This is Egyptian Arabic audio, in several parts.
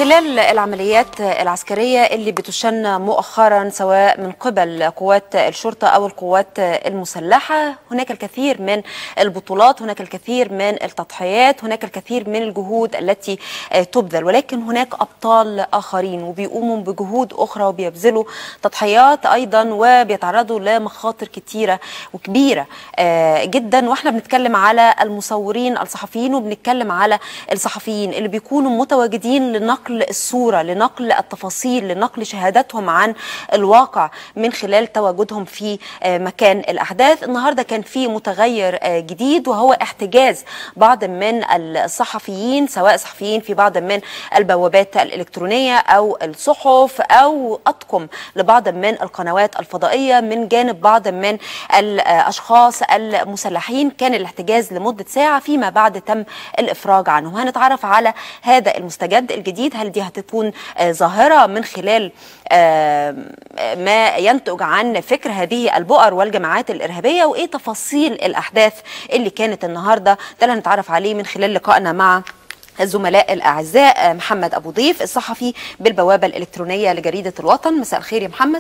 خلال العمليات العسكرية اللي بتشن مؤخرا سواء من قبل قوات الشرطة أو القوات المسلحة هناك الكثير من البطولات هناك الكثير من التضحيات هناك الكثير من الجهود التي تبذل ولكن هناك أبطال آخرين وبيقوموا بجهود أخرى وبيبذلوا تضحيات أيضا وبيتعرضوا لمخاطر كتيرة وكبيرة جدا واحنا بنتكلم على المصورين الصحفيين وبنتكلم على الصحفيين اللي بيكونوا متواجدين لنقل الصورة لنقل التفاصيل لنقل شهاداتهم عن الواقع من خلال تواجدهم في مكان الأحداث النهاردة كان في متغير جديد وهو احتجاز بعض من الصحفيين سواء صحفيين في بعض من البوابات الإلكترونية أو الصحف أو أطقم لبعض من القنوات الفضائية من جانب بعض من الأشخاص المسلحين كان الاحتجاز لمدة ساعة فيما بعد تم الإفراج عنه هنتعرف على هذا المستجد الجديد هل دي هتكون ظاهرة من خلال ما ينتج عن فكر هذه البؤر والجماعات الإرهابية وإيه تفاصيل الأحداث اللي كانت النهاردة ده اللي هنتعرف عليه من خلال لقائنا مع الزملاء الاعزاء محمد ابو ضيف الصحفي بالبوابه الالكترونيه لجريده الوطن مساء الخير يا محمد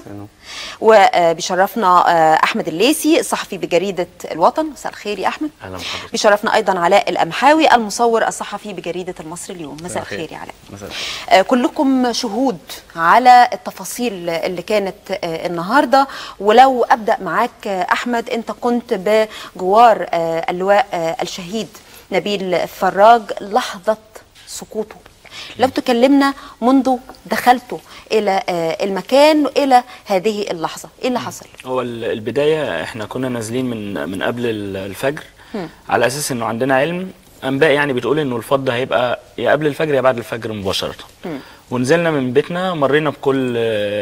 وبيشرفنا احمد الليسي الصحفي بجريده الوطن مساء الخير يا احمد اهلا بحضرتك بيشرفنا ايضا علاء الامحاوي المصور الصحفي بجريده المصري اليوم مساء الخير يا علاء مساء الخير. كلكم شهود على التفاصيل اللي كانت النهارده ولو ابدا معاك احمد انت كنت بجوار اللواء الشهيد نبيل فراج لحظة سقوطه لو تكلمنا منذ دخلته إلى المكان إلى هذه اللحظة إيه اللي حصل؟ هو البداية احنا كنا نازلين من من قبل الفجر على أساس إنه عندنا علم أنباء يعني بتقول إنه الفض هيبقى يا قبل الفجر يا بعد الفجر مباشرة ونزلنا من بيتنا مرينا بكل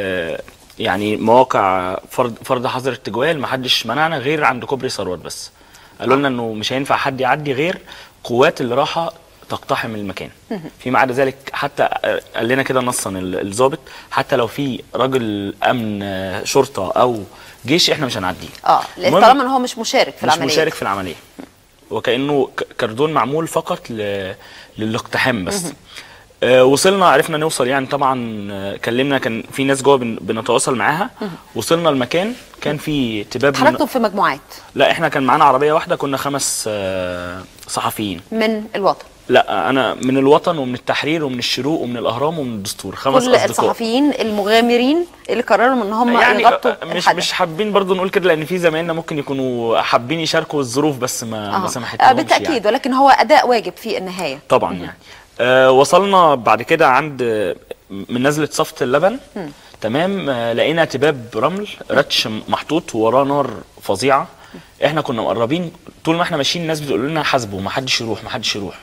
يعني مواقع فرض فرض حظر التجوال محدش منعنا غير عند كوبري ثروت بس قالوا لنا انه مش هينفع حد يعدي غير قوات اللي راحه تقتحم المكان فيما عدا ذلك حتى قال لنا كده نصا الضابط حتى لو في راجل امن شرطه او جيش احنا مش هنعديه اه طالما ان هو مش مشارك في مش العمليه مشارك في العمليه وكانه كردون معمول فقط ل... للاقتحام بس آه وصلنا عرفنا نوصل يعني طبعا آه كلمنا كان في ناس جوه بن بنتواصل معاها وصلنا المكان كان في تباب اتحركتوا في مجموعات لا احنا كان معانا عربيه واحده كنا خمس آه صحفيين من الوطن لا انا من الوطن ومن التحرير ومن الشروق ومن الاهرام ومن الدستور خمس كل اصدقاء الصحفيين المغامرين اللي قرروا ان هم يعني يغطوا مش الحدث. مش حابين برضو نقول كده لان في زمايلنا ممكن يكون حابين يشاركوا الظروف بس ما ما سمحتلهمش بالتاكيد يعني. ولكن هو اداء واجب في النهايه طبعا يعني آه وصلنا بعد كده عند من نزله صفت اللبن م. تمام آه لقينا تباب رمل رتش محطوط وراه نار فظيعه احنا كنا مقربين طول ما احنا ماشيين الناس بتقول لنا حاسبوا ما حدش يروح ما حدش يروح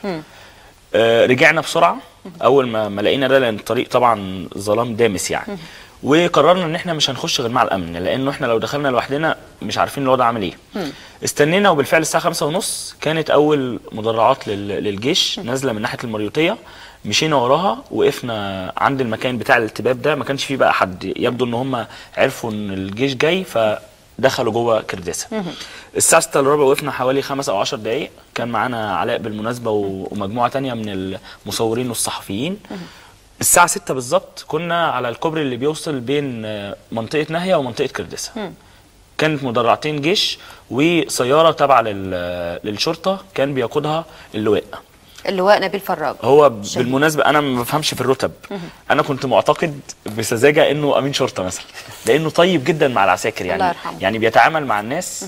آه رجعنا بسرعه اول ما ما لقينا ده لان الطريق طبعا ظلام دامس يعني وقررنا ان احنا مش هنخش غير مع الامن لانه احنا لو دخلنا لوحدنا مش عارفين الوضع عامل ايه استنينا وبالفعل الساعه خمسة ونص كانت اول مدرعات للجيش نازله من ناحيه المريوطيه مشينا وراها وقفنا عند المكان بتاع الالتباب ده ما كانش فيه بقى حد يبدو ان هم عرفوا ان الجيش جاي فدخلوا جوه كرداسه الساعه 6 الا ربع وقفنا حوالي خمس او 10 دقائق كان معانا علاء بالمناسبه ومجموعه تانية من المصورين والصحفيين الساعة 6 بالظبط كنا على الكوبري اللي بيوصل بين منطقة ناهية ومنطقة كرداسة. كانت مدرعتين جيش وسيارة تابعة للشرطة كان بيقودها اللواء. اللواء نبيل فراج هو بالمناسبة أنا ما بفهمش في الرتب. أنا كنت معتقد بسذاجة إنه أمين شرطة مثلا. لأنه طيب جدا مع العساكر يعني الله يرحمه. يعني بيتعامل مع الناس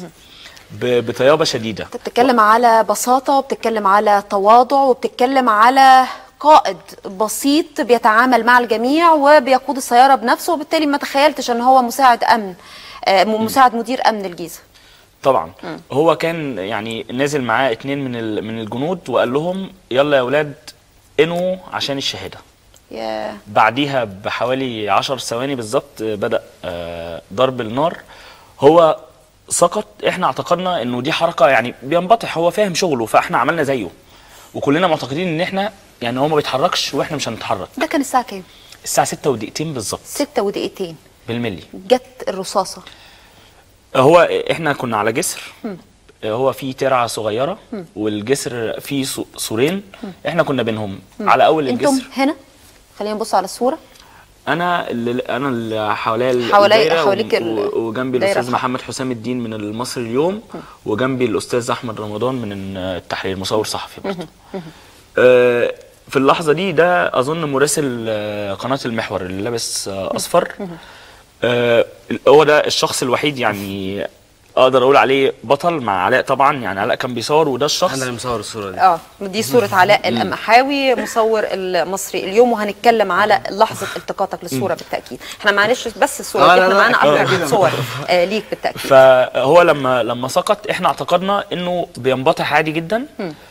بطيابة شديدة. انت بتتكلم على بساطة وبتتكلم على تواضع وبتتكلم على قائد بسيط بيتعامل مع الجميع وبيقود السياره بنفسه وبالتالي ما تخيلتش ان هو مساعد امن مساعد مدير امن الجيزه طبعا م. هو كان يعني نازل معاه اتنين من من الجنود وقال لهم يلا يا اولاد انوا عشان الشهاده yeah. بعديها بحوالي عشر ثواني بالظبط بدا ضرب النار هو سقط احنا اعتقدنا انه دي حركه يعني بينبطح هو فاهم شغله فاحنا عملنا زيه وكلنا معتقدين ان احنا يعني هو ما بيتحركش واحنا مش هنتحرك ده كان الساعه كام الساعه 6 ودقيقتين بالظبط 6 ودقيقتين بالملي جت الرصاصه هو احنا كنا على جسر م. هو في ترعه صغيره م. والجسر فيه سورين احنا كنا بينهم على اول انتم الجسر هنا خلينا نبص على الصوره انا اللي انا اللي حواليا حوالي- الدايرة حواليك و- ال- و- وجنبي الدايرة الاستاذ بتاعتك. محمد حسام الدين من المصري اليوم وجنبي الاستاذ احمد رمضان من التحرير مصور صحفي برضه آه، في اللحظه دي ده اظن مراسل آه، قناه المحور اللي لابس آه، اصفر آه، هو ده الشخص الوحيد يعني اقدر اقول عليه بطل مع علاء طبعا يعني علاء كان بيصور وده الشخص انا اللي مصور الصوره دي اه دي صورة علاء القمحاوي مصور المصري اليوم وهنتكلم على لحظة التقاطك للصورة بالتأكيد احنا معلش بس الصورة آه، دي لا، احنا لا، معانا أكيد، أكتر من أكيد. صور آه ليك بالتأكيد فهو لما لما سقط احنا اعتقدنا انه بينبطح عادي جدا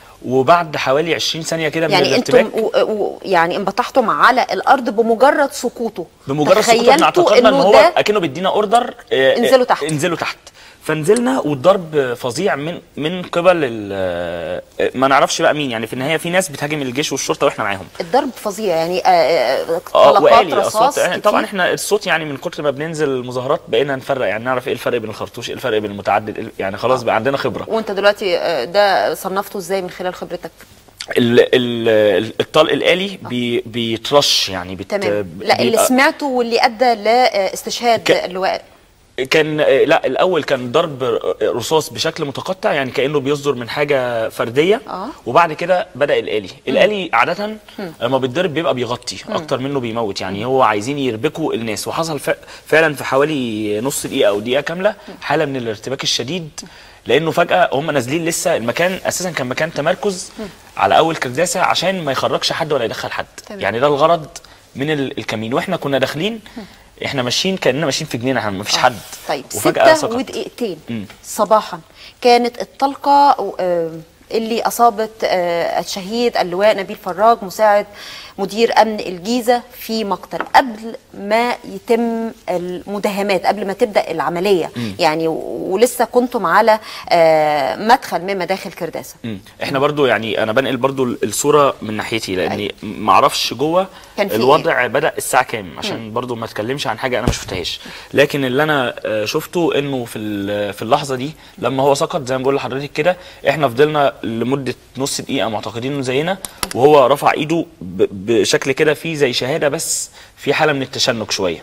وبعد حوالي 20 ثانيه كده من يعني الارتباك انتم و... و... يعني انبطحتم على الارض بمجرد سقوطه بمجرد سقوط احنا تخيلتوا اعتقدنا ان انه هو ده اكنه بيدينا اوردر آه، انزلوا تحت. انزلوا تحت فنزلنا والضرب فظيع من من قبل ال- آه، ما نعرفش بقى مين يعني في النهايه في ناس بتهاجم الجيش والشرطه واحنا معاهم الضرب فظيع يعني آه، آه، اه طلقات وآلي رصاص اصوات كتير. طبعا احنا الصوت يعني من كتر ما بننزل المظاهرات بقينا نفرق يعني نعرف ايه الفرق بين الخرطوش ايه الفرق بين المتعدد إيه- يعني خلاص بقى عندنا خبره وانت دلوقتي آه، ده صنفته ازاي من خلال خبرتك ال ال الطلق الآلي بي بيترش يعني بت تمام لا اللي بيبقى- سمعته واللي ادى لاستشهاد ك- اللواء كان لا الاول كان ضرب رصاص بشكل متقطع يعني كانه بيصدر من حاجه فرديه آه. وبعد كده بدا الالي الالي عاده لما بيتضرب بيبقى بيغطي اكتر منه بيموت يعني هو عايزين يربكوا الناس وحصل ف- فعلا في حوالي نص دقيقه او دقيقه كامله حاله من الارتباك الشديد لانه فجاه هم نازلين لسه المكان اساسا كان مكان تمركز على اول كرداسه عشان ما يخرجش حد ولا يدخل حد تمام. يعني ده الغرض من ال- الكمين واحنا كنا داخلين احنا ماشيين كاننا ماشيين في جنينه احنا مفيش حد طيب وفجاه ستة سقط ودقيقتين مم. صباحا كانت الطلقة آه، اللي أصابت آه، الشهيد اللواء نبيل فراج مساعد مدير أمن الجيزة في مقتل قبل ما يتم المداهمات قبل ما تبدأ العملية يعني و- ولسه كنتم على آه، مدخل من مداخل كرداسة مم. احنا برضو يعني انا بنقل برضو الصوره من ناحيتي لاني ما اعرفش جوه كان في الوضع بدا الساعه كام عشان برضو ما اتكلمش عن حاجه انا ما شفتهاش لكن اللي انا آه، شفته انه في ال- في اللحظه دي لما هو سقط زي ما بقول لحضرتك كده احنا فضلنا لمده نص دقيقه معتقدين انه زينا وهو رفع ايده ب- بشكل كده فيه زي شهاده بس في حاله من التشنج شويه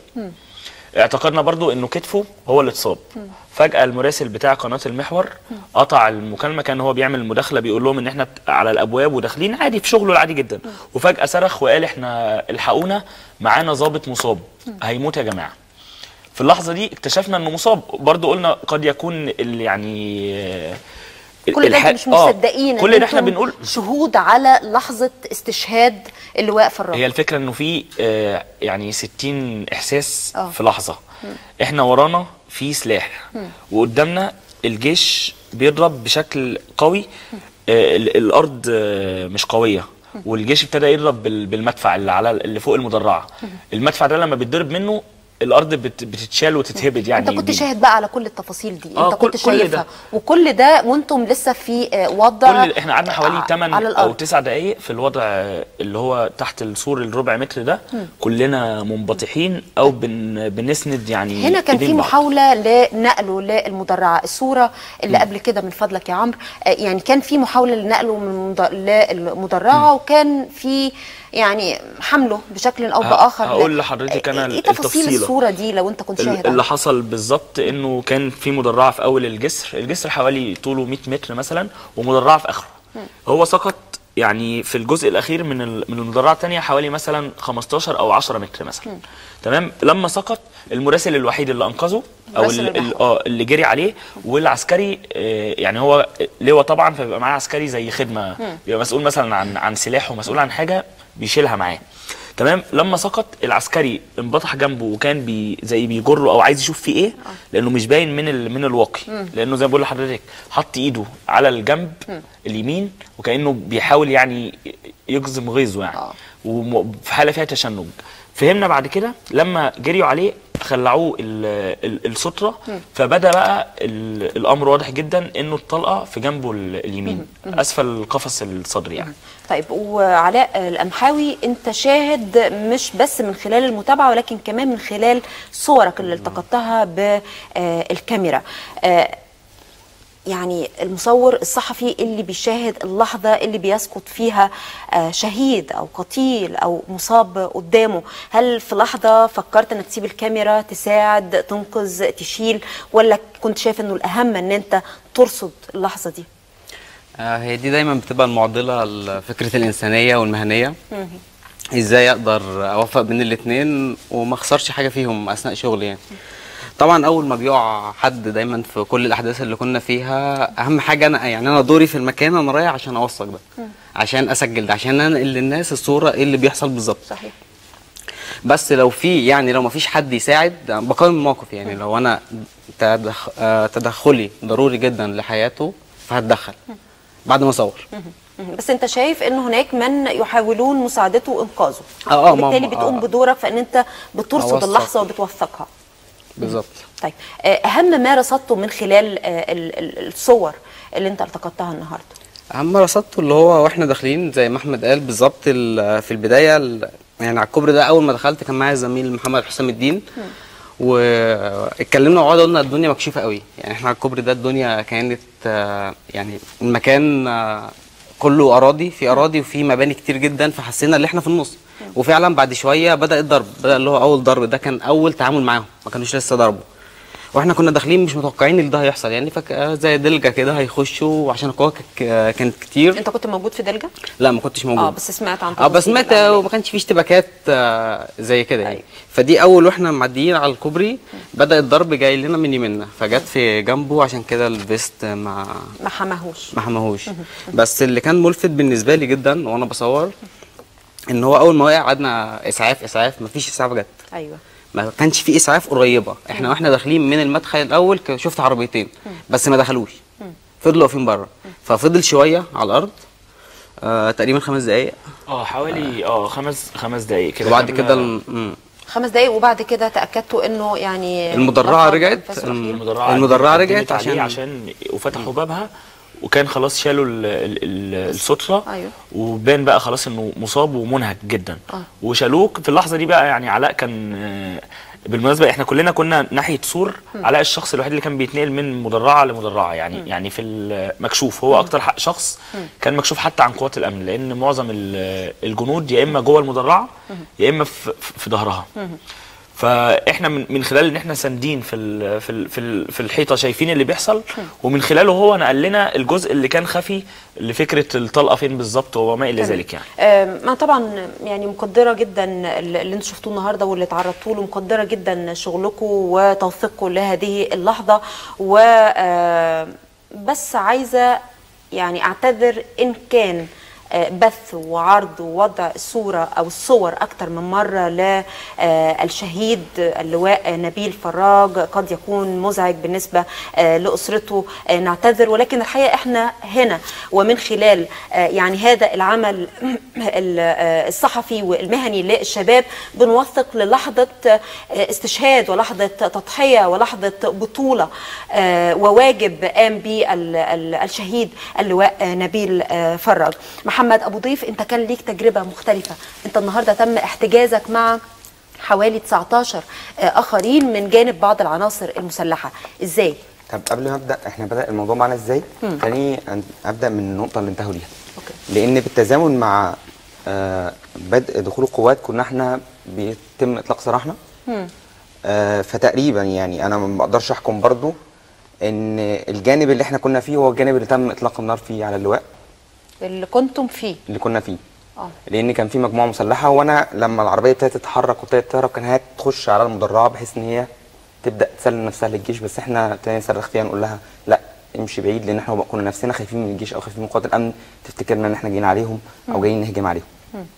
اعتقدنا برضو انه كتفه هو اللي اتصاب فجأة المراسل بتاع قناة المحور قطع المكالمة كان هو بيعمل مداخلة بيقول لهم ان احنا على الابواب وداخلين عادي في شغله العادي جدا وفجأة صرخ وقال احنا الحقونا معانا ضابط مصاب هيموت يا جماعة في اللحظة دي اكتشفنا انه مصاب برضو قلنا قد يكون ال- يعني آه، كل ده الح- انتم مش آه، مصدقين كل إن ده احنا انتم بنقول شهود على لحظة استشهاد اللواء فراج هي الفكره انه في آه، يعني 60 احساس آه. في لحظه احنا ورانا في سلاح وقدامنا الجيش بيضرب بشكل قوي آه، ال- الارض آه، مش قويه والجيش ابتدى يضرب بال- بالمدفع اللي على اللي فوق المدرعه المدفع ده لما بيتضرب منه الارض بت- بتتشال وتتهبد يعني انت كنت بي- شاهد بقى على كل التفاصيل دي آه، انت كل- كنت كل شايفها ده. وكل ده وانتم لسه في آه، وضع كل احنا قعدنا حوالي ع- 8 على او الارض 9 دقائق في الوضع اللي هو تحت السور الربع متر ده كلنا منبطحين او بن بنسند يعني هنا كان في إيدين بعض. محاولة لنقله للمدرعة الصورة اللي قبل كده من فضلك يا عمرو آه، يعني كان في محاولة لنقله من المد- للمدرعة وكان في يعني حمله بشكل او ه- باخر هقول ل- لحضرتك أنا ايه تفاصيل التفصيلة. الصورة دي لو انت كنت ال- شاهد اللي عنها؟ حصل بالظبط انه كان في مدرعه في اول الجسر الجسر حوالي طوله 100 متر مثلا ومدرعه في اخره هو سقط يعني في الجزء الاخير من ال- من المدرعه الثانيه حوالي مثلا 15 او 10 متر مثلا تمام لما سقط المراسل الوحيد اللي انقذه او مراسل ال- ال- المحور. اه اللي جري عليه والعسكري آه، يعني هو لواء طبعا فبيبقى معاه عسكري زي خدمه بيبقى مسؤول مثلا عن عن سلاح ومسؤول عن حاجه بيشيلها معاه تمام لما سقط العسكري انبطح جنبه وكان بي زي بيجره او عايز يشوف فيه ايه لانه مش باين من ال من الواقي لانه زي ما بقول لحضرتك حط ايده على الجنب اليمين وكانه بيحاول يعني يجزم غيظه يعني آه. وفي حاله فيها تشنج فهمنا بعد كده لما جريوا عليه خلعوه ال- ال- الستره فبدا بقى ال- الامر واضح جدا انه الطلقه في جنبه ال- اليمين اسفل القفص الصدري يعني طيب وعلاء القمحاوي انت شاهد مش بس من خلال المتابعه ولكن كمان من خلال صورك اللي التقطتها بالكاميرا يعني المصور الصحفي اللي بيشاهد اللحظة اللي بيسقط فيها آه، شهيد أو قتيل أو مصاب قدامه هل في لحظة فكرت أنك تسيب الكاميرا تساعد تنقذ تشيل ولا كنت شايف أنه الأهم أن أنت ترصد اللحظة دي آه، هي دي دايما بتبقى المعضله لفكره الانسانيه والمهنيه ازاي اقدر اوفق بين الاثنين وما اخسرش حاجه فيهم اثناء شغلي يعني طبعا اول ما بيقع حد دايما في كل الاحداث اللي كنا فيها اهم حاجه انا يعني انا دوري في المكان انا رايح عشان اوثق ده عشان اسجل ده عشان انقل للناس الصوره ايه اللي بيحصل بالظبط صحيح بس لو في يعني لو ما فيش حد يساعد بقيم الموقف يعني لو انا تدخ... آه، تدخلي ضروري جدا لحياته فهتدخل بعد ما اصور مهم. بس انت شايف ان هناك من يحاولون مساعدته وانقاذه آه، آه، ما- وبالتالي ما- بتقوم آه. بدورك فان انت بترصد أوثق. اللحظه وبتوثقها بالظبط طيب آه، اهم ما رصدته من خلال آه، ال- ال- الصور اللي انت التقطتها النهارده اهم رصدته اللي هو واحنا داخلين زي ما احمد قال بالظبط ال- في البدايه ال- يعني على الكوبري ده اول ما دخلت كان معايا زميل محمد حسام الدين واتكلمنا وقعدنا قلنا الدنيا مكشوفه قوي يعني احنا على الكوبري ده الدنيا كانت آه، يعني المكان آه، كله اراضي في اراضي وفي مباني كتير جدا فحسينا ان احنا في النص وفعلا بعد شويه بدا الضرب بدا اللي هو اول ضرب ده كان اول تعامل معاهم ما كانوش لسه ضربوا واحنا كنا داخلين مش متوقعين ان ده هيحصل يعني فجاه زي دلجه كده هيخشوا عشان القوه ك- كانت كتير انت كنت موجود في دلجه لا ما كنتش موجود اه بس سمعت عن اه بس تفاصيل مات العملية. وما كانش فيه اشتباكات آه، زي كده يعني أيوة. فدي اول واحنا معديين على الكوبري بدا الضرب جاي لنا من يمنا فجت في جنبه عشان كده الفيست ما ما حماهوش ما حماهوش بس اللي كان ملفت بالنسبه لي جدا وانا بصور ان هو اول ما وقع قعدنا اسعاف اسعاف ما فيش اسعاف جت ايوه ما كانش في اسعاف قريبه احنا واحنا داخلين من المدخل الاول ك- شفت عربيتين بس ما دخلوش فضلوا واقفين بره ففضل شويه على الارض آه تقريبا خمس دقايق اه حوالي اه خمس خمس دقايق كده وبعد قبل- كده الم- مم. خمس دقايق وبعد كده تاكدتوا انه يعني المدرعة نفض رجعت، أنفاس الم- رحيل؟ المدرعه المدرعة قدمت رجعت عليه عشان- عشان وفتحوا بابها وكان خلاص شالوا ال- ال- ال- الستره أيوة. وبان بقى خلاص انه مصاب ومنهك جدا آه. وشالوه في اللحظه دي بقى يعني علاء كان آه، بالمناسبه احنا كلنا كنا ناحيه سور علاء الشخص الوحيد اللي كان بيتنقل من مدرعه لمدرعه يعني يعني في المكشوف هو اكتر حق شخص كان مكشوف حتى عن قوات الامن لان معظم ال- الجنود يا اما جوه المدرعه يا اما في في ظهرها فاحنا من من خلال ان احنا ساندين في ال في ال في, ال في الحيطه شايفين اللي بيحصل ومن خلاله هو نقل لنا الجزء اللي كان خفي لفكره الطلقه فين بالظبط وما الى ذلك يعني آم، انا طبعا يعني مقدره جدا اللي اللي انتم شفتوه النهارده واللي تعرضتوا له مقدره جدا شغلكم وتوثيقكم لهذه اللحظه و آم، بس عايزه يعني اعتذر ان كان آه، بث وعرض ووضع الصورة أو الصور أكثر من مرة للشهيد اللواء نبيل فراج قد يكون مزعج بالنسبة آه، لأسرته آه، نعتذر ولكن الحقيقة إحنا هنا ومن خلال آه، يعني هذا العمل ال- آه، الصحفي والمهني للشباب بنوثق للحظة آه، استشهاد ولحظة تضحية ولحظة بطولة آه، وواجب قام به ال- ال- الشهيد اللواء آه، نبيل آه، فراج محمد أبو ضيف أنت كان ليك تجربة مختلفة أنت النهاردة تم احتجازك مع حوالي 19 آه، آخرين من جانب بعض العناصر المسلحة إزاي؟ طب قبل ما ابدا احنا بدا الموضوع معانا ازاي خليني أن- ابدا من النقطه اللي انتهوا ليها أوكي. لان بالتزامن مع آه، بدء دخول القوات كنا احنا بيتم اطلاق سراحنا آه، فتقريبا يعني انا ما بقدرش احكم برضو ان الجانب اللي احنا كنا فيه هو الجانب اللي تم اطلاق النار فيه على اللواء اللي كنتم فيه اللي كنا فيه اه لان كان في مجموعه مسلحه وانا لما العربيه ابتدت تتحرك وابتدت تهرب كان هي تخش على المدرعه بحيث ان هي تبدا تسلم نفسها للجيش بس احنا ابتدينا نصرخ فيها نقول لها لا امشي بعيد لان احنا كنا نفسنا خايفين من الجيش او خايفين من قوات الامن تفتكرنا ان احنا جايين عليهم او جايين نهجم عليهم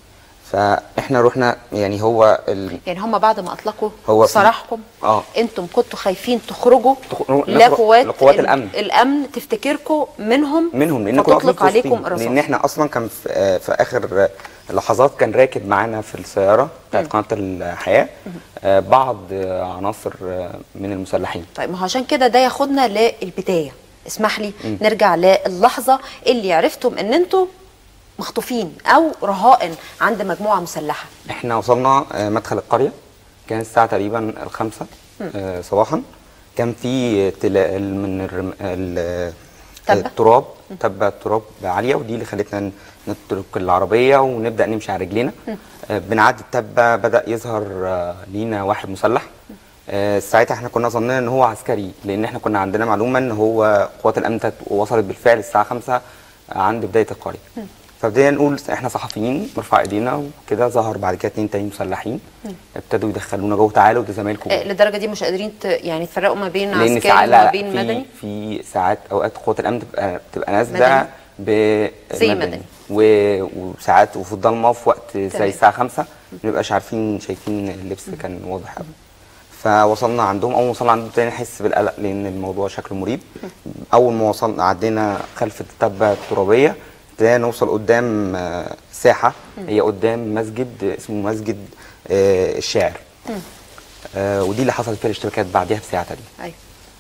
فاحنا رحنا يعني هو ال... يعني هم بعد ما اطلقوا هو في- سراحكم اه. انتم كنتوا خايفين تخرجوا تخ- نخرج لقوات لقوات ال- الأمن. الامن تفتكركم منهم منهم لان كنا فتطلق واقفين في عليكم وسطهم. لان الرصاص احنا اصلا كان في, آه، في اخر آه، لحظات كان راكب معانا في السياره بتاعت قناه الحياه آه، بعض آه، عناصر آه، من المسلحين طيب ما هو عشان كده ده ياخدنا للبدايه اسمح لي نرجع للحظه اللي عرفتم ان انتم مخطوفين او رهائن عند مجموعه مسلحه احنا وصلنا آه، مدخل القريه كان الساعه تقريبا الخامسة آه، صباحا كان في تلا- من الرم... ال- تبة؟ التراب تبة التراب عاليه ودي اللي خلتنا ن- نترك العربيه ونبدا نمشي على رجلينا آه، بنعدي التبه بدا يظهر آه، لينا واحد مسلح آه، ساعتها احنا كنا ظننا ان هو عسكري لان احنا كنا عندنا معلومه ان هو قوات الامن تت- وصلت بالفعل الساعه 5 عند بدايه القريه فبدينا نقول احنا صحفيين نرفع ايدينا وكده ظهر بعد كده اتنين تاني مسلحين ابتدوا يدخلونا جوه تعالوا ده زمايلكم آه، للدرجه دي مش قادرين ت... يعني تفرقوا ما بين لان عسكري ساعات وما لا بين في مدني في ساعات اوقات قوه الامن تبقى تبقى نازله ب زي مدني. و- وساعات وفي الضلمه في وقت زي تمام. الساعه 5 ما بنبقاش عارفين شايفين اللبس كان واضح قوي فوصلنا عندهم اول ما وصلنا عندهم تاني نحس بالقلق لان الموضوع شكله مريب اول ما وصلنا عدينا خلف التبه الترابيه ابتدينا نوصل قدام آه، ساحه هي قدام مسجد اسمه مسجد آه، الشاعر آه، ودي اللي حصلت فيها الاشتباكات بعديها بساعه تقريبا ايوه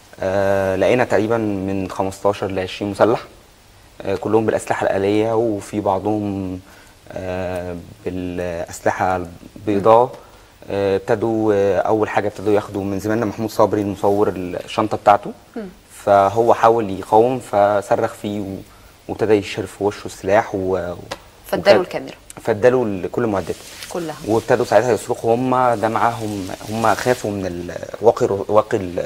آه لقينا تقريبا من 15 ل 20 مسلح آه كلهم بالاسلحه الاليه وفي بعضهم آه بالاسلحه البيضاء آه، ابتدوا آه اول حاجه ابتدوا ياخدوا من زميلنا محمود صبري المصور الشنطه بتاعته فهو حاول يقاوم فصرخ فيه و- وابتدى يشير في وشه السلاح و فاداله وخد- الكاميرا فاداله كل معداته كلها وابتدوا ساعتها يصرخوا هم ده معاهم هم خافوا من ال- واقي واقي ال-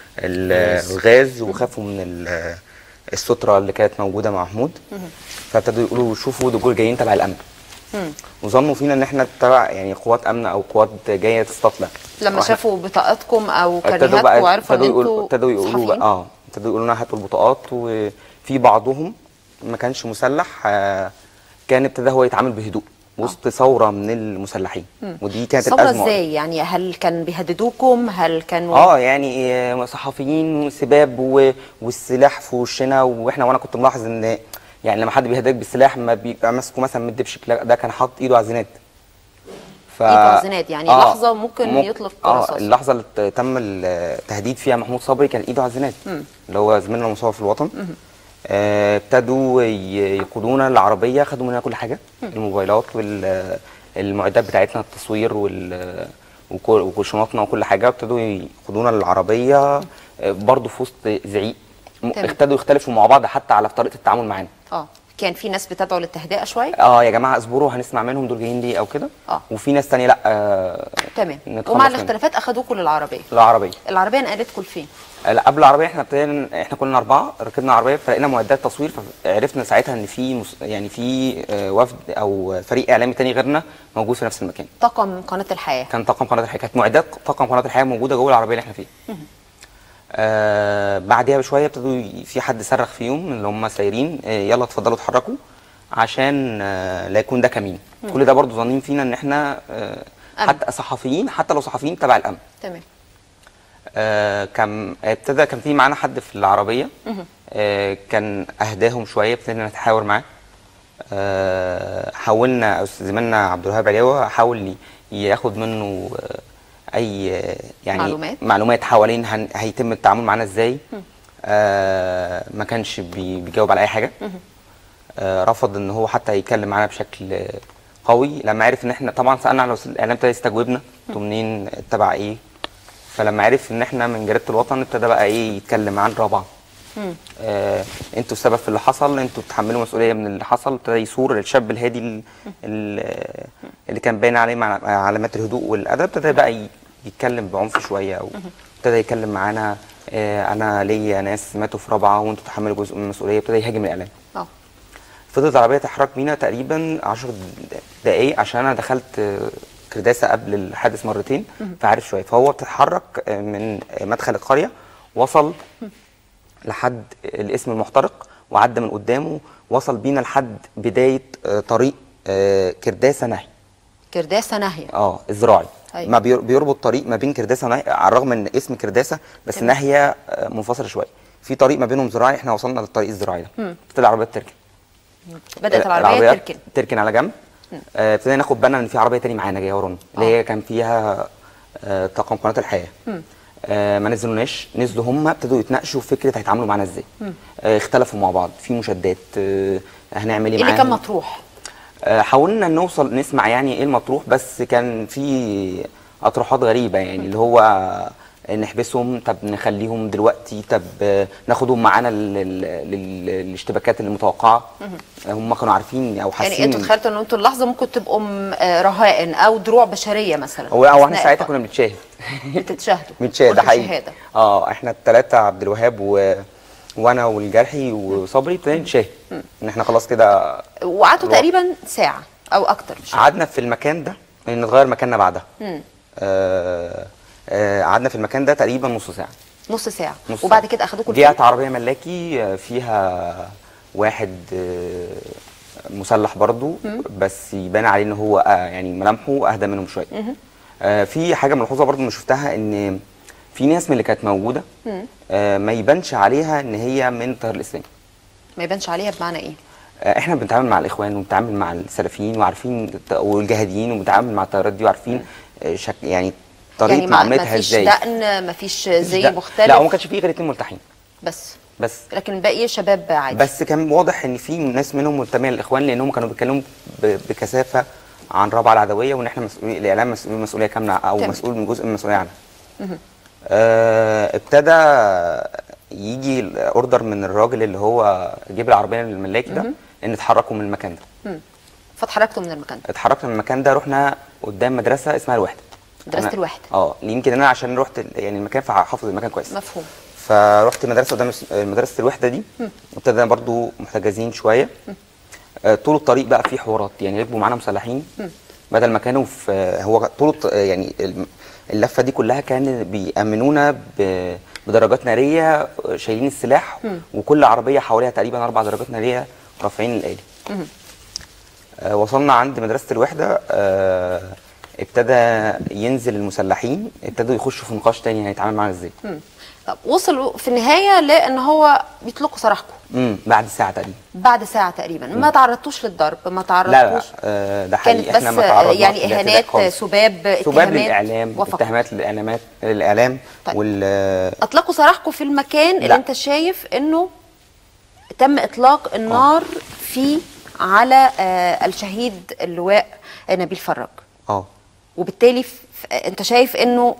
ال- الغاز وخافوا من ال- الستره اللي كانت موجوده مع محمود فابتدوا يقولوا شوفوا دول جايين تبع الامن وظنوا فينا ان احنا تبع يعني قوات امن او قوات جايه تستطلع لما وإحنا- شافوا بطاقاتكم او ابتدوا كارنيهاتكم بقى وعرفوا ان ابتدوا يقولوا انتوا ابتدوا يقولوا بقى صحفيين اه ابتدوا يقولوا لنا هاتوا البطاقات وفي بعضهم ما كانش مسلح آه كان ابتدى هو يتعامل بهدوء وسط ثوره من المسلحين ودي كانت ثورة الازمه ازاي يعني هل كان بيهددوكم هل كانوا اه يعني آه، صحفيين وسباب و- والسلاح في وشنا واحنا وانا كنت ملاحظ ان يعني لما حد بيهددك بالسلاح ما بيبقى ماسكه مثلا مد بشكل ده كان حاطط ايده على الزناد ف... إيده على الزناد، يعني لحظة ممكن يطلق اه رصاص. اللحظه اللي ت- تم التهديد فيها محمود صبري كان ايده على الزناد اللي هو زميلنا المصور في الوطن آه، ابتدوا ي- يقودونا العربيه خدوا مننا كل حاجه الموبايلات والمعدات بتاعتنا التصوير وال وكل- وشنطنا وكل حاجه ابتدوا يقودونا العربيه آه، برضه في وسط زعيق م- تمام. ابتدوا يختلفوا مع بعض حتى على طريقه التعامل معانا اه كان في ناس بتدعو للتهدئه شويه اه يا جماعه اصبروا هنسمع منهم دول جايين ليه او كده آه. وفي ناس تانية لا آه تمام نتخلص ومع منهم. الاختلافات اخدوكوا للعربيه العربيه العربيه نقلتكم لفين آه، لا قبل العربيه احنا ابتدينا احنا كنا اربعه ركبنا عربيه فلقينا معدات تصوير فعرفنا ساعتها ان في مس... يعني في آه، وفد او فريق اعلامي تاني غيرنا موجود في نفس المكان طاقم قناه الحياه كان طاقم قناه الحياه كانت معدات طاقم قناه الحياه موجوده جوه العربيه اللي احنا فيها آه بعدها بشويه ابتدوا ي- في حد صرخ فيهم اللي هم سايرين آه يلا اتفضلوا اتحركوا عشان آه لا يكون ده كمين كل ده برضو ظانين فينا ان احنا آه أمن. حتى صحفيين حتى لو صحفيين تبع الامن تمام آه كان ابتدى كان في معانا حد في العربيه آه كان اهداهم شويه ابتدينا نتحاور معاه آه حاولنا استاذ زميلنا عبد الوهاب علاوه حاول ي- ياخد منه آه اي آه، يعني معلومات. معلومات حوالين هن هيتم التعامل معانا ازاي آه ما كانش بي بيجاوب على اي حاجه آه رفض ان هو حتى يتكلم معانا بشكل آه، قوي لما عرف ان احنا طبعا سالنا على وسائل الاعلام ابتدى يستجوبنا انتوا منين تبع ايه فلما عرف ان احنا من جريده الوطن ابتدى بقى ايه يتكلم معانا رابعه آه انتوا السبب في اللي حصل انتوا بتحملوا مسؤوليه من اللي حصل ابتدى يصور الشاب الهادي ال- ال- اللي كان باين عليه مع علامات الهدوء والادب ابتدى بقى ي- يتكلم بعنف شويه او ابتدى يتكلم معانا آه انا ليا ناس ماتوا في رابعه وانتوا تحملوا جزء من المسؤوليه ابتدى يهاجم الاعلام اه فضلت العربيه تحرك بينا تقريبا 10 دقائق عشان انا دخلت آه، كرداسه قبل الحادث مرتين فعارف شويه فهو بتتحرك آه، من آه، مدخل القريه وصل لحد الاسم المحترق وعدى من قدامه وصل بينا لحد بدايه آه، طريق آه، كرداسه نهي كرداسه ناهيه اه الزراعي أيوة. ما بير- بيربط طريق ما بين كرداسه ونهي على الرغم ان اسم كرداسه بس تمام. ناهيه آه، منفصله شويه في طريق ما بينهم زراعي احنا وصلنا للطريق الزراعي ده ابتدى العربيه تركن بدات آه، العربيه العربيات تركن تركن على جنب آه، ابتدينا ناخد بالنا ان في عربيه تاني معانا جايه ورانا اللي هي كان فيها آه، طاقم قناه الحياه آه، ما نزلوناش نزلوا هم ابتدوا يتناقشوا في فكره هيتعاملوا معانا ازاي آه، اختلفوا مع بعض في مشادات آه، هنعمل ايه ايه اللي كان معاهم مطروح آه، حاولنا نوصل نسمع يعني ايه المطروح بس كان في اطروحات غريبه يعني اللي هو نحبسهم طب نخليهم دلوقتي طب آه، ناخدهم معانا لل- لل- لل- للاشتباكات المتوقعه هم كانوا عارفين او حاسين يعني انتوا إن- تخيلتوا ان انتوا اللحظه ممكن تبقوا م- آه، رهائن او دروع بشريه مثلا هو او احنا أثناء ساعتها الوقت. كنا بنتشاهد بتتشاهدوا بنتشاهد ده قلتوا حقيقي شهاده اه احنا الثلاثه عبد الوهاب و... وانا والجرحي وصبري ابتدينا نتشاهد ان احنا خلاص كده وقعدتوا روح. تقريبا ساعه او اكتر مش عارفة. قعدنا في المكان ده نتغير مكاننا بعدها آه آه قعدنا في المكان ده تقريبا نص ساعه نص ساعه نص وبعد ساعة. كده اخدوكوا جت عربيه ملاكي آه، فيها واحد آه، مسلح برضو بس يبان عليه ان هو آه، يعني ملامحه اهدى منهم شويه آه، في حاجه ملحوظه برضو اللي شفتها ان في ناس من اللي كانت موجوده آه، ما يبانش عليها ان هي من التيار الاسلامي ما يبانش عليها بمعنى ايه آه، احنا بنتعامل مع الاخوان وبنتعامل مع السلفيين وعارفين الت- والجهاديين وبنتعامل مع التيارات دي وعارفين آه، شك يعني طريقه يعني ما معاملتها ما فيش ازاي دقن ما فيش زي لا. مختلف لا هو ما كانش فيه غير اتنين ملتحين بس بس لكن الباقي شباب عادي بس كان واضح ان في ناس منهم منتميه للاخوان لانهم كانوا بيتكلموا ب- بكثافه عن رابعه العدويه وان احنا مسؤولين الاعلام مسؤول مسؤوليه كامله او تمام. مسؤول من جزء من المسؤوليه عنها. آه ابتدى يجي الاوردر من الراجل اللي هو جيب العربيه الملاكي ده ان اتحركوا من المكان ده. فاتحركتوا من المكان ده اتحركنا من المكان ده رحنا قدام مدرسه اسمها الوحده. مدرسة أنا- الوحدة. اه يمكن انا عشان رحت ال- يعني المكان فحافظ المكان كويس. مفهوم فرحت مدرسه قدام الس- مدرسه الوحده دي ابتدى برضو محتجزين شويه آه، طول الطريق بقى في حوارات يعني ركبوا معانا مسلحين بدل ما كانوا في آه، هو طول الط- آه، يعني الم- اللفه دي كلها كان بيأمنونا ب- بدرجات ناريه آه، شايلين السلاح وكل عربيه حواليها تقريبا اربع درجات ناريه رافعين الآلي آه، وصلنا عند مدرسه الوحده آه، ابتدى ينزل المسلحين ابتدوا يخشوا في نقاش تاني هيتعامل معانا ازاي طب وصلوا في النهايه لان هو بيطلقوا سراحكم امم بعد ساعه تقريبا بعد ساعه تقريبا ما تعرضتوش للضرب ما لا لا تعرضتوش آه، ده كانت حقيقي بس احنا ما تعرضناش يعني للاعتداء اهانات خالص. سباب سباب اتهامات للاعلام وفقط. اتهامات للاعلامات الاعلام طيب. وال اطلقوا سراحكم في المكان اللي لا. انت شايف انه تم اطلاق النار فيه على آه الشهيد اللواء نبيل فراج اه وبالتالي ف- ف- انت شايف انه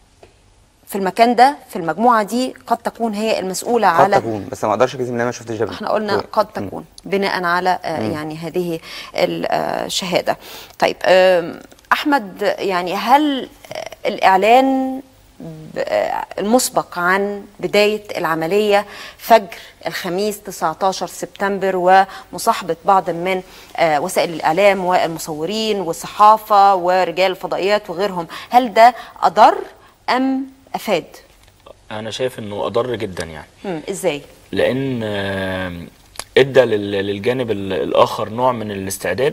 في المكان ده في المجموعه دي قد تكون هي المسؤوله قد على تكون بس ما اقدرش اجزم ان انا ما شفتش ده احنا قلنا قد تكون بناء على آه، يعني هذه الشهاده طيب آم، احمد يعني هل آه، الاعلان ب- آه، المسبق عن بدايه العمليه فجر الخميس 19 سبتمبر ومصاحبه بعض من آه، وسائل الاعلام والمصورين والصحافه ورجال الفضائيات وغيرهم هل ده اضر ام افاد انا شايف انه اضر جدا يعني مم، ازاي لان آم، ادى لل- للجانب ال- الاخر نوع من الاستعداد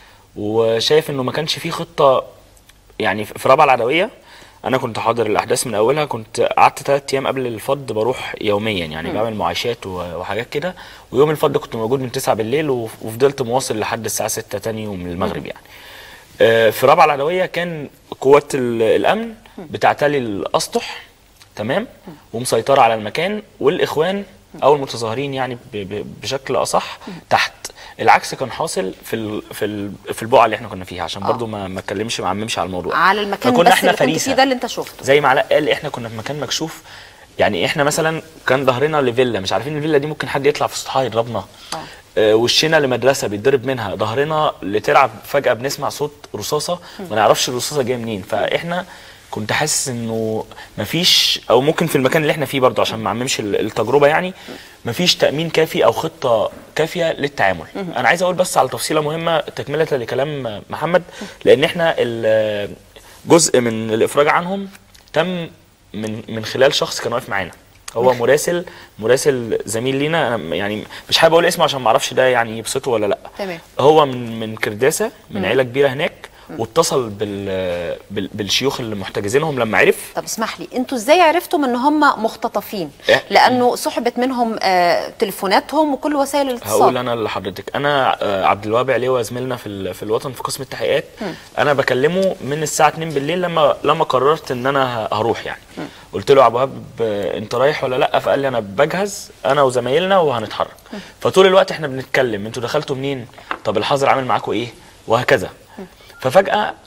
وشايف انه ما كانش فيه خطه يعني في رابعه العدويه انا كنت حاضر الاحداث من اولها كنت قعدت ثلاث ايام قبل الفض بروح يوميا يعني بعمل معايشات و- وحاجات كده ويوم الفض كنت موجود من 9 بالليل وف- وفضلت مواصل لحد الساعه 6 تاني يوم المغرب يعني آه، في رابعه العدويه كان قوات ال- الامن بتعتلي الاسطح تمام ومسيطره على المكان والاخوان او المتظاهرين يعني ب- ب- بشكل اصح تحت العكس كان حاصل في ال في ال في البقعه اللي احنا كنا فيها عشان برضو ما ما اتكلمش ما اعممش على الموضوع على المكان فكنا بس احنا اللي كنت فريسه فيه ده اللي انت شفته زي ما علاء قال احنا كنا في مكان مكشوف يعني احنا مثلا كان ظهرنا لفيلا مش عارفين الفيلا دي ممكن حد يطلع في سطحها يضربنا آه، وشنا لمدرسه بيتضرب منها ظهرنا لترعه فجاه بنسمع صوت رصاصه ما نعرفش الرصاصه جايه منين فاحنا كنت حاسس انه مفيش او ممكن في المكان اللي احنا فيه برضه عشان ما اعممش ال- التجربه يعني مفيش تامين كافي او خطه كافيه للتعامل انا عايز اقول بس على تفصيله مهمه تكمله لكلام محمد لان احنا ال- جزء من الافراج عنهم تم من من خلال شخص كان واقف معانا هو مراسل مراسل زميل لينا انا يعني مش حابب اقول اسمه عشان ما اعرفش ده يعني يبسطه ولا لا تمام. هو من من كرداسه من عيله كبيره هناك واتصل بال بال بالشيوخ اللي محتجزينهم لما عرف طب اسمح لي انتوا ازاي عرفتم ان هم مختطفين إيه؟ لانه سحبت منهم آه تليفوناتهم وكل وسائل هقول الاتصال انا لحضرتك انا آه، عبد الوهاب عليوه زميلنا في ال- في الوطن في قسم التحقيقات انا بكلمه من الساعه 2 بالليل لما لما قررت ان انا ه- هروح يعني قلت له يا عبد الوهاب آه، انت رايح ولا لا فقال لي انا بجهز انا وزمايلنا وهنتحرك فطول الوقت احنا بنتكلم انتوا دخلتوا منين طب الحظر عامل معاكم ايه وهكذا ففجاه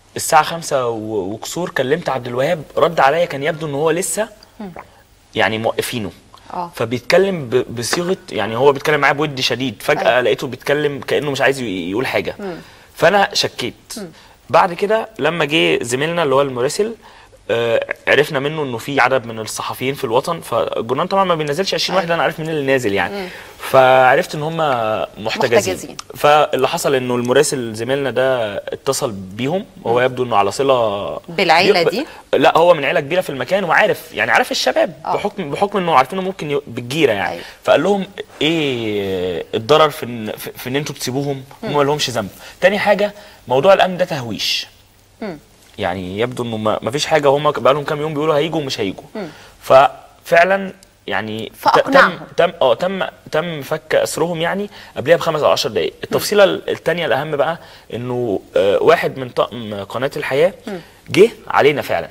الساعه خمسة و- وكسور كلمت عبد الوهاب رد عليا كان يبدو ان هو لسه يعني موقفينه اه فبيتكلم ب- بصيغه يعني هو بيتكلم معايا بود شديد فجاه أيوة. لقيته بيتكلم كانه مش عايز ي- يقول حاجه فانا شكيت بعد كده لما جه زميلنا اللي هو المراسل آه، عرفنا منه انه في عدد من الصحفيين في الوطن فالجورنال طبعا ما بينزلش 20 واحد انا عارف مين اللي نازل يعني فعرفت ان هم محتجزين محتجزين. فاللي حصل انه المراسل زميلنا ده اتصل بيهم وهو يبدو انه على صله بالعيلة بي- دي؟ لا هو من عيله كبيره في المكان وعارف يعني عارف الشباب آه. بحكم بحكم انه عارفينه ممكن ي- بالجيره يعني أيوة. فقال لهم ايه الضرر في ان في في ان انتوا تسيبوهم هم ما لهمش ذنب تاني حاجه موضوع الامن ده تهويش يعني يبدو انه ما ما فيش حاجه هم بقى لهم كام يوم بيقولوا هيجوا ومش هيجوا ففعلا يعني ت- فأقنعهم. تم تم اه تم تم فك اسرهم يعني قبلها بخمس او 10 دقائق التفصيله الثانيه الاهم بقى انه آه، واحد من طاقم قناه الحياه جه علينا فعلا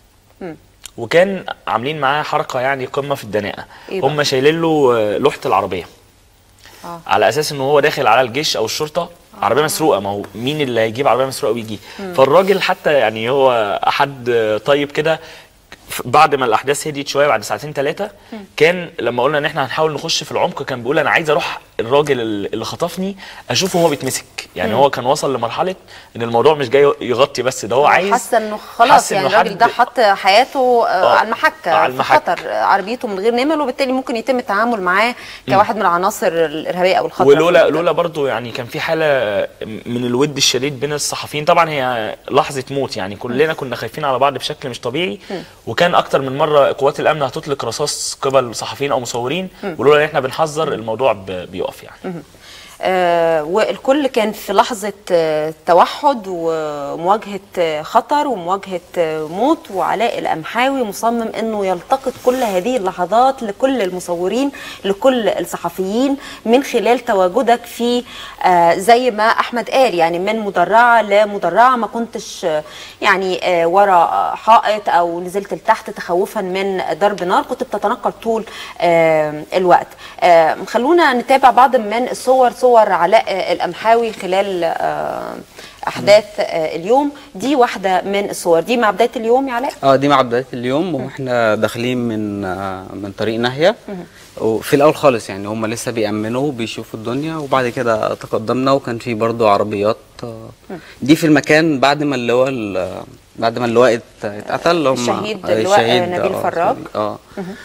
وكان عاملين معاه حركه يعني قمه في الدناءه إيه بقى؟ هم شايلين له آه، لوحه العربيه آه. على اساس ان هو داخل على الجيش او الشرطه عربيه مسروقه ما هو مين اللي هيجيب عربيه مسروقه ويجي فالراجل حتى يعني هو حد طيب كده ف- بعد ما الاحداث هديت شويه بعد ساعتين ثلاثه كان لما قلنا ان احنا هنحاول نخش في العمق كان بيقول انا عايز اروح الراجل اللي خطفني اشوفه هو بيتمسك يعني هو كان وصل لمرحله ان الموضوع مش جاي يغطي بس ده هو عايز حاسه انه خلاص حس يعني إنه الراجل حد- ده حط حياته آه، آه، على المحك على في المحك. خطر آه، عربيته من غير نمل وبالتالي ممكن يتم التعامل معاه كواحد من العناصر الارهابيه او الخطر ولولا لولا برضو يعني كان في حاله من الود الشديد بين الصحفيين طبعا هي لحظه موت يعني كلنا كنا خايفين على بعض بشكل مش طبيعي وكان اكتر من مره قوات الامن هتطلق رصاص قبل صحفيين او مصورين ولولا ان احنا بنحذر الموضوع ب- بيقف يعني آه، والكل كان في لحظة آه، توحد ومواجهة آه، خطر ومواجهة آه، موت وعلاء الأمحاوي مصمم أنه يلتقط كل هذه اللحظات لكل المصورين لكل الصحفيين من خلال تواجدك في آه، زي ما أحمد قال يعني من مدرعة لمدرعة ما كنتش آه، يعني آه، ورا آه، حائط أو نزلت لتحت تخوفا من ضرب نار كنت بتتنقل طول آه، الوقت آه، خلونا نتابع بعض من الصور صور علاء آه، الأمحاوي خلال آه، أحداث آه، اليوم دي واحدة من الصور دي مع بداية اليوم يا علاء اه دي مع بدايه اليوم واحنا داخلين من آه، من طريق ناهيه وفي الاول خالص يعني هم لسه بيأمنوا بيشوفوا الدنيا وبعد كده تقدمنا وكان في برضو عربيات آه، دي في المكان بعد ما اللواء ال- بعد ما اللواء ات- اتقتل اللي هم الشهيد آه، اللواء الشهيد، نبيل آه، فراج. اه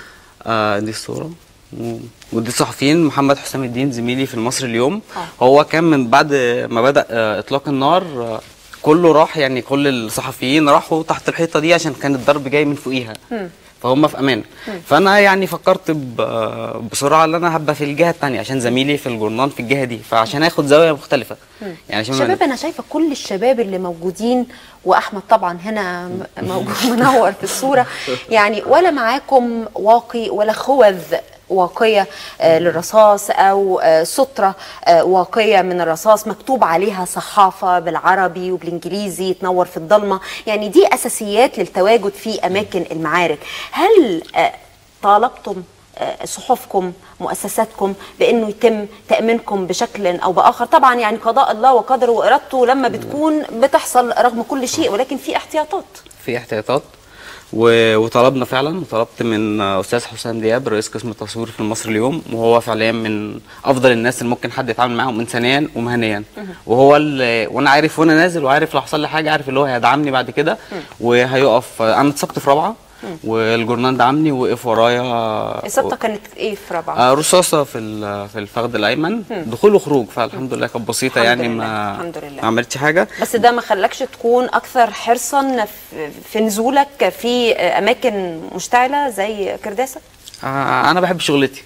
آه دي الصورة و- ودي صحفيين محمد حسام الدين زميلي في المصري اليوم آه. هو كان من بعد ما بدأ آه إطلاق النار آه كله راح يعني كل الصحفيين راحوا تحت الحيطة دي عشان كان الضرب جاي من فوقيها فهم في امان فانا يعني فكرت ب- آه، بسرعه ان انا هبقى في الجهه الثانيه عشان زميلي في الجورنال في الجهه دي فعشان اخد زاويه مختلفه يعني عشان ما- شباب انا شايفه كل الشباب اللي موجودين واحمد طبعا هنا م- موجود منور في الصوره يعني ولا معاكم واقي ولا خوذ واقية آه، للرصاص أو آه، سترة آه، واقية من الرصاص مكتوب عليها صحافة بالعربي وبالإنجليزي تنور في الضلمة يعني دي أساسيات للتواجد في أماكن المعارك هل آه، طالبتم آه، صحفكم مؤسساتكم بانه يتم تامينكم بشكل او باخر طبعا يعني قضاء الله وقدره وارادته لما بتكون بتحصل رغم كل شيء ولكن في احتياطات في احتياطات و- وطلبنا فعلا وطلبت من استاذ حسام دياب رئيس قسم التصوير في المصري اليوم وهو فعليا من افضل الناس اللي ممكن حد يتعامل معاهم انسانيا ومهنيا وهو اللي وانا عارف وانا نازل وعارف لو حصل لي حاجه عارف اللي هو هيدعمني بعد كده وهيقف انا اتصبت في رابعه والجورنال دعمني وقف ورايا اصابتك كانت ايه في رابعه؟ آه، رصاصه في ال- في الفخذ الايمن دخول وخروج فالحمد لله كانت بسيطه الحمد يعني لله، ما الحمد لله. ما عملتش حاجه بس ده ما خلاكش تكون اكثر حرصا في- في نزولك في اماكن مشتعله زي كرداسه؟ آه، انا بحب شغلتي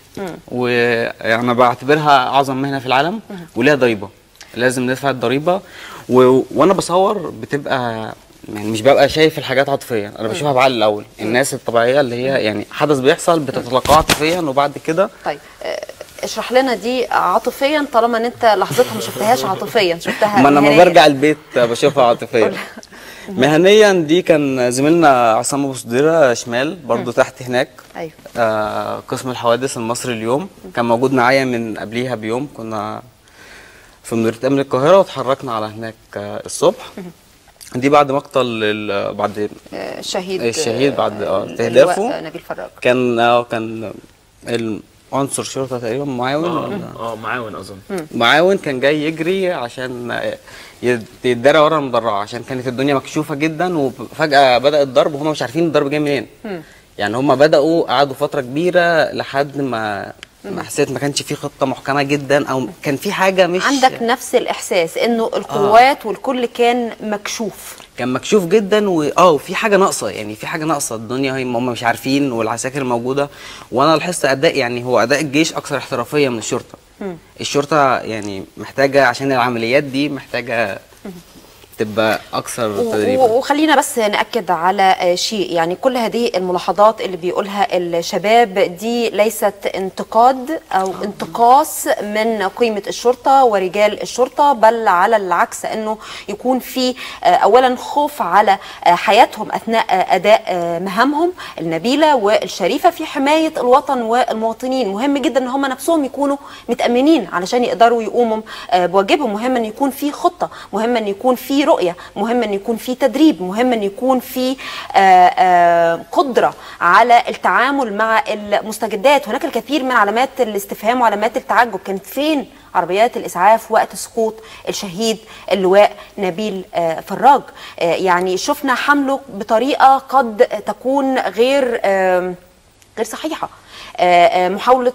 وانا بعتبرها اعظم مهنه في العالم وليها ضريبه لازم ندفع الضريبه و... وانا بصور بتبقى يعني مش ببقى شايف الحاجات عاطفيا انا بشوفها بعقل الاول الناس الطبيعيه اللي هي يعني حدث بيحصل بتتلقاه عاطفيا وبعد كده طيب آه، اشرح لنا دي عاطفيا طالما ان انت لحظتها ما شفتهاش عاطفيا شفتها ما انا لما مهنياً. برجع البيت بشوفها عاطفيا مهنيا دي كان زميلنا عصام ابو صديره شمال برضو تحت هناك ايوه آه، قسم الحوادث المصري اليوم كان موجود معايا من قبليها بيوم كنا في مديريه امن القاهره واتحركنا على هناك آه، الصبح دي بعد مقتل ال- بعد آه، الشهيد الشهيد بعد اه ال- استهدافه اللواء نبيل فراج كان اه كان عنصر شرطه تقريبا معاون اه ولا اه معاون اظن معاون كان جاي يجري عشان يد- يتدارى ورا المدرعه عشان كانت الدنيا مكشوفه جدا وفجاه بدا الضرب وهم مش عارفين الضرب جاي منين يعني هم بداوا قعدوا فتره كبيره لحد ما ما حسيت ما كانش في خطه محكمه جدا او كان في حاجه مش عندك نفس الاحساس انه القوات والكل كان مكشوف كان مكشوف جدا واه وفي حاجه ناقصه يعني في حاجه ناقصه الدنيا هي هم مش عارفين والعساكر موجوده وانا لاحظت اداء يعني هو اداء الجيش اكثر احترافيه من الشرطه الشرطه يعني محتاجه عشان العمليات دي محتاجه تبقى اكثر و- تدريبا و- وخلينا بس نأكد على آه، شيء يعني كل هذه الملاحظات اللي بيقولها الشباب دي ليست انتقاد أو انتقاص من قيمة الشرطة ورجال الشرطة بل على العكس أنه يكون في آه، أولا خوف على آه، حياتهم أثناء آه، أداء آه، مهامهم النبيلة والشريفة في حماية الوطن والمواطنين مهم جدا أن هم نفسهم يكونوا متأمنين علشان يقدروا يقوموا آه، بواجبهم مهم أن يكون في خطة مهم أن يكون في رؤية مهم أن يكون في تدريب مهم أن يكون في آه، آه، قدرة على التعامل مع المستجدات هناك الكثير من علامات الاستفهام وعلامات التعجب كانت فين عربيات الإسعاف وقت سقوط الشهيد اللواء نبيل آه، فراج آه، يعني شفنا حمله بطريقة قد تكون غير آم، غير صحيحة آه، آه، محاولة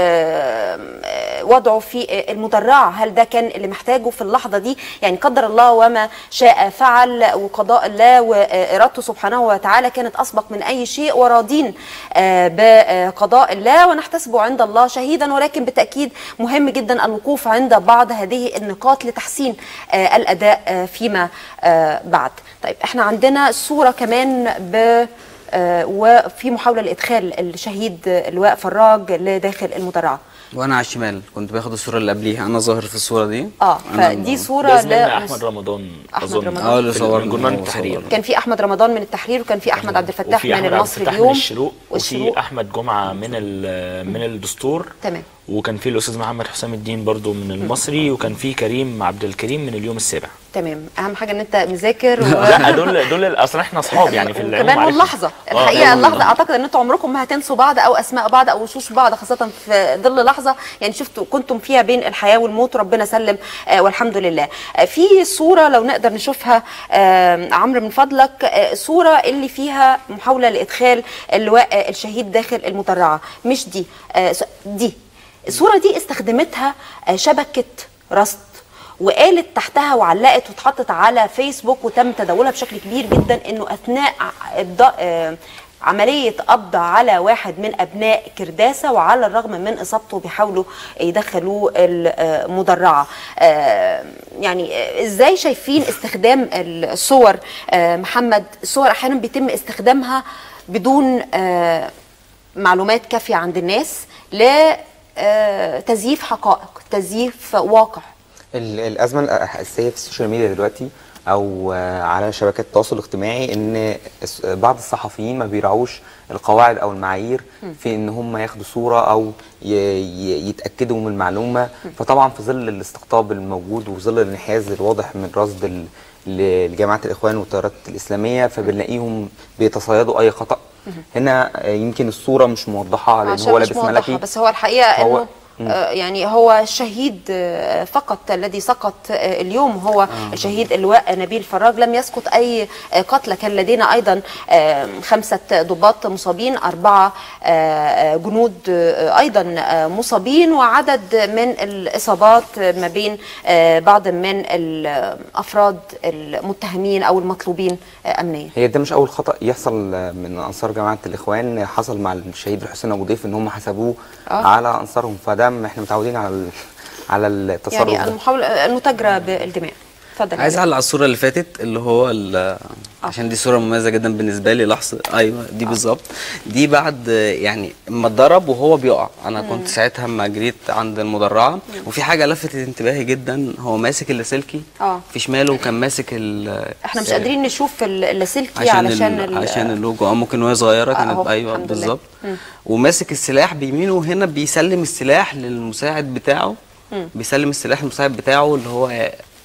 آه، آه، وضعه في آه، المدرعة هل ده كان اللي محتاجه في اللحظة دي يعني قدر الله وما شاء فعل وقضاء الله وإرادته سبحانه وتعالى كانت أسبق من أي شيء وراضين آه، بقضاء الله ونحتسبه عند الله شهيدا ولكن بالتأكيد مهم جدا الوقوف عند بعض هذه النقاط لتحسين آه، الأداء آه، فيما آه، بعد طيب احنا عندنا صورة كمان ب آه، وفي محاولة لإدخال الشهيد اللواء فراج لداخل المدرعة وانا على الشمال كنت باخد الصوره اللي قبليها انا ظاهر في الصوره دي اه أنا- فدي صورة ده زميلنا ل احمد رمضان أحمد اظن رمضان. اه اللي في- صورنا من جرنان هو التحرير صورنا. كان في أحمد رمضان من التحرير وكان في أحمد عبد الفتاح وفي من أحمد عبد المصري الفتاح اليوم من الشروق وفي والشروق احمد جمعه من ال- من الدستور تمام وكان في الاستاذ محمد حسام الدين برضو من المصري وكان في كريم عبد الكريم من اليوم السابع تمام أهم حاجة إن أنت مذاكر و... لا دول دول اصلا احنا اصحاب يعني في العلوم وكمان عارفهم. واللحظه آه، الحقيقه آه، اللحظه اعتقد ان انتم عمركم ما هتنسوا بعض او اسماء بعض او وشوش بعض خاصه في ظل لحظه يعني شفتوا كنتم فيها بين الحياه والموت ربنا سلم آه والحمد لله آه في صوره لو نقدر نشوفها آه عمرو من فضلك آه صوره اللي فيها محاوله لادخال اللواء آه الشهيد داخل المدرعه مش دي آه س- دي الصوره دي استخدمتها آه شبكه رصد وقالت تحتها وعلقت واتحطت على فيسبوك وتم تداولها بشكل كبير جدا انه اثناء ع- إبضاء- آه، عملية قبض على واحد من أبناء كرداسة وعلى الرغم من إصابته بيحاولوا يدخلوه المدرعة آه، يعني آه، إزاي شايفين استخدام الصور آه، محمد الصور أحيانا بيتم استخدامها بدون آه، معلومات كافية عند الناس لتزييف حقائق تزييف واقع ال- الازمه الاساسيه في السوشيال ميديا دلوقتي او آه، على شبكات التواصل الاجتماعي ان الس- بعض الصحفيين ما بيراعوش القواعد او المعايير في ان هم ياخدوا صوره او ي- ي- يتاكدوا من المعلومه فطبعا في ظل الاستقطاب الموجود وفي ظل الانحياز الواضح من رصد ال- ل- لجماعه الاخوان والتيارات الاسلاميه فبنلاقيهم بيتصيدوا اي خطا هنا آه، يمكن الصوره مش موضحه لان عشان هو مش لابس موضحة، ملكي بس هو الحقيقه هو- انه آه، يعني هو الشهيد آه، فقط الذي سقط آه، اليوم هو الشهيد اللواء نبيل فراج لم يسقط اي آه، قتلى كان لدينا ايضا آه، خمسه ضباط مصابين اربعه آه، آه، جنود آه، ايضا آه، مصابين وعدد من الاصابات ما بين آه، بعض من الافراد المتهمين او المطلوبين آه، امنيا هي ده مش اول خطا يحصل من انصار جماعه الاخوان حصل مع الشهيد الحسين ابو ضيف ان هم حسبوه آه. على انصارهم فده احنا متعودين على ال- على التصرف يعني ده المحاولة المتاجرة بالدماء اتفضل عايز يا اعلق على الصوره اللي فاتت اللي هو ال- عشان دي صوره مميزه جدا بالنسبه لي لحظه ايوه دي بالظبط دي بعد يعني اما اتضرب وهو بيقع انا كنت ساعتها اما جريت عند المدرعه وفي حاجه لفتت انتباهي جدا هو ماسك اللاسلكي آه. في شماله كان ماسك ال احنا مش قادرين نشوف ال- اللاسلكي عشان علشان ال... ال- عشان اللوجو اه ممكن وهي صغيره آه، كانت أهو، ايوه الحمد لله. بالظبط وماسك السلاح بيمينه وهنا بيسلم السلاح للمساعد بتاعه بيسلم السلاح للمساعد بتاعه اللي هو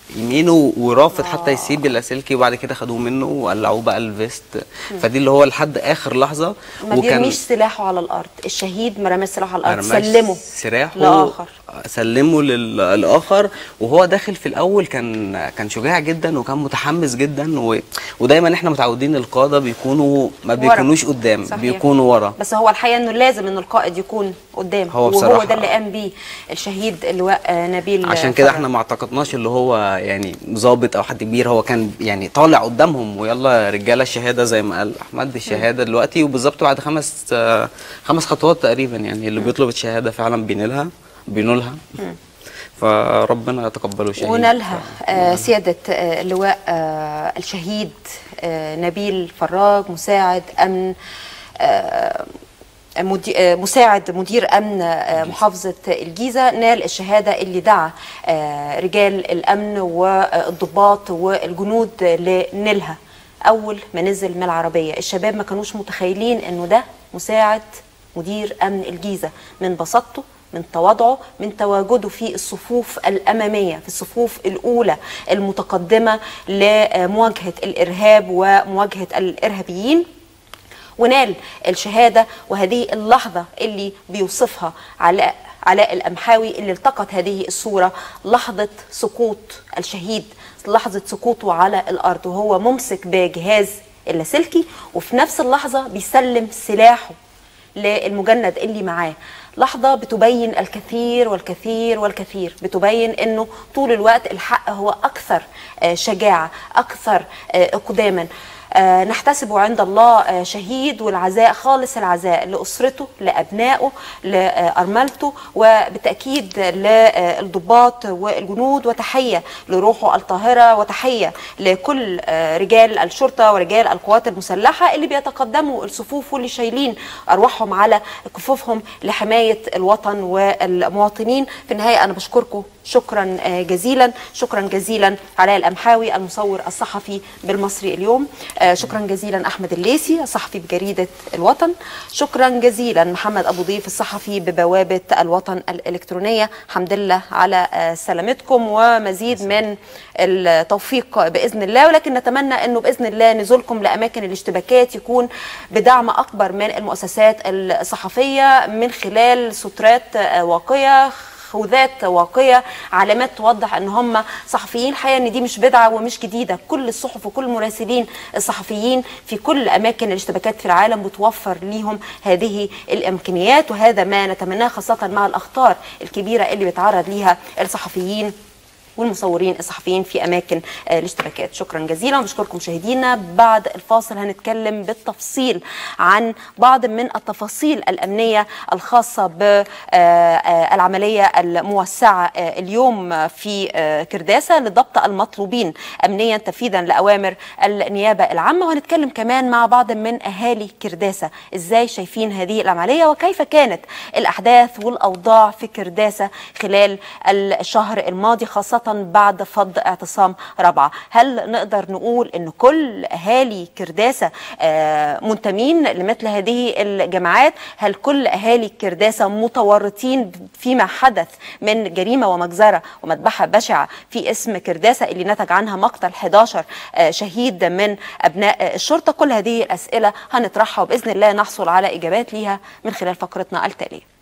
يمينه ورافض حتى يسيب اللاسلكي وبعد كده خدوه منه وقلعوه بقى الفيست فدي اللي هو لحد اخر لحظه ما بيرميش سلاحه على الارض الشهيد ما رماش سلاحه على الارض رماش سلمه سلاحه لاخر سلمه لل- للاخر وهو داخل في الاول كان كان شجاع جدا وكان متحمس جدا و... ودايما احنا متعودين القاده بيكونوا ما ورا. بيكونوش قدام صحيح. بيكونوا ورا بس هو الحقيقه انه لازم انه القائد يكون قدام هو وهو بصراحة- ده اللي قام بيه الشهيد اللواء آه، نبيل عشان كده فرج. احنا ما اعتقدناش اللي هو يعني ظابط او حد كبير هو كان يعني طالع قدامهم ويلا يا رجاله الشهاده زي ما قال احمد الشهاده دلوقتي وبالظبط بعد خمس آه، خمس خطوات تقريبا يعني اللي بيطلب الشهاده فعلا بينالها بينولها فربنا يتقبله شهيد ونالها آه، سيادة آه، اللواء آه، الشهيد آه، نبيل فراج مساعد أمن آه، مدي- آه، مساعد مدير أمن آه، محافظة الجيزة نال الشهادة اللي دعا آه، رجال الأمن والضباط والجنود لنيلها أول ما نزل من العربية الشباب ما كانوش متخيلين أنه ده مساعد مدير أمن الجيزة من بساطته من تواضعه من تواجده في الصفوف الأمامية في الصفوف الأولى المتقدمة لمواجهة الإرهاب ومواجهة الإرهابيين ونال الشهادة وهذه اللحظة اللي بيوصفها علاء علاء الأمحاوي اللي التقط هذه الصورة لحظة سقوط الشهيد لحظة سقوطه على الأرض وهو ممسك بجهاز اللاسلكي وفي نفس اللحظة بيسلم سلاحه للمجند اللي معاه لحظة بتبين الكثير والكثير والكثير بتبين انه طول الوقت الحق هو اكثر آه، شجاعة اكثر آه، اقداما آه، نحتسبه عند الله آه، شهيد والعزاء خالص العزاء لأسرته لأبنائه لأرملته وبالتأكيد للضباط والجنود وتحية لروحه الطاهرة وتحية لكل آه، رجال الشرطة ورجال القوات المسلحة اللي بيتقدموا الصفوف واللي شايلين أرواحهم على كفوفهم لحماية الوطن والمواطنين في النهاية أنا بشكركم شكرا آه، جزيلا شكرا جزيلا علاء الأمحاوي المصور الصحفي بالمصري اليوم آه، شكرا جزيلا أحمد الليسي الصحفي بجريدة الوطن شكرا جزيلا محمد أبو ضيف الصحفي ببوابة الوطن الإلكترونية حمد لله على آه، سلامتكم ومزيد من التوفيق بإذن الله ولكن نتمنى أنه بإذن الله نزولكم لأماكن الاشتباكات يكون بدعم أكبر من المؤسسات الصحفية من خلال سترات آه، واقية خوذات واقيه علامات توضح ان هم صحفيين الحقيقه ان دي مش بدعه ومش جديده كل الصحف وكل المراسلين الصحفيين في كل اماكن الاشتباكات في العالم بتوفر ليهم هذه الامكانيات وهذا ما نتمناه خاصه مع الاخطار الكبيره اللي بيتعرض ليها الصحفيين والمصورين الصحفيين في اماكن آه، الاشتباكات شكرا جزيلا وبشكركم مشاهدينا بعد الفاصل هنتكلم بالتفصيل عن بعض من التفاصيل الامنيه الخاصه بالعمليه الموسعه آه، اليوم في آه، كرداسه لضبط المطلوبين امنيا تنفيذا لاوامر النيابه العامه وهنتكلم كمان مع بعض من اهالي كرداسه ازاي شايفين هذه العمليه وكيف كانت الاحداث والاوضاع في كرداسه خلال الشهر الماضي خاصه بعد فض اعتصام رابعه هل نقدر نقول ان كل اهالي كرداسه آه، منتمين لمثل هذه الجماعات هل كل اهالي كرداسه متورطين فيما حدث من جريمه ومجزره ومذبحه بشعه في اسم كرداسه اللي نتج عنها مقتل 11 آه، شهيد من ابناء الشرطه كل هذه الاسئله هنطرحها وباذن الله نحصل على اجابات ليها من خلال فقرتنا التاليه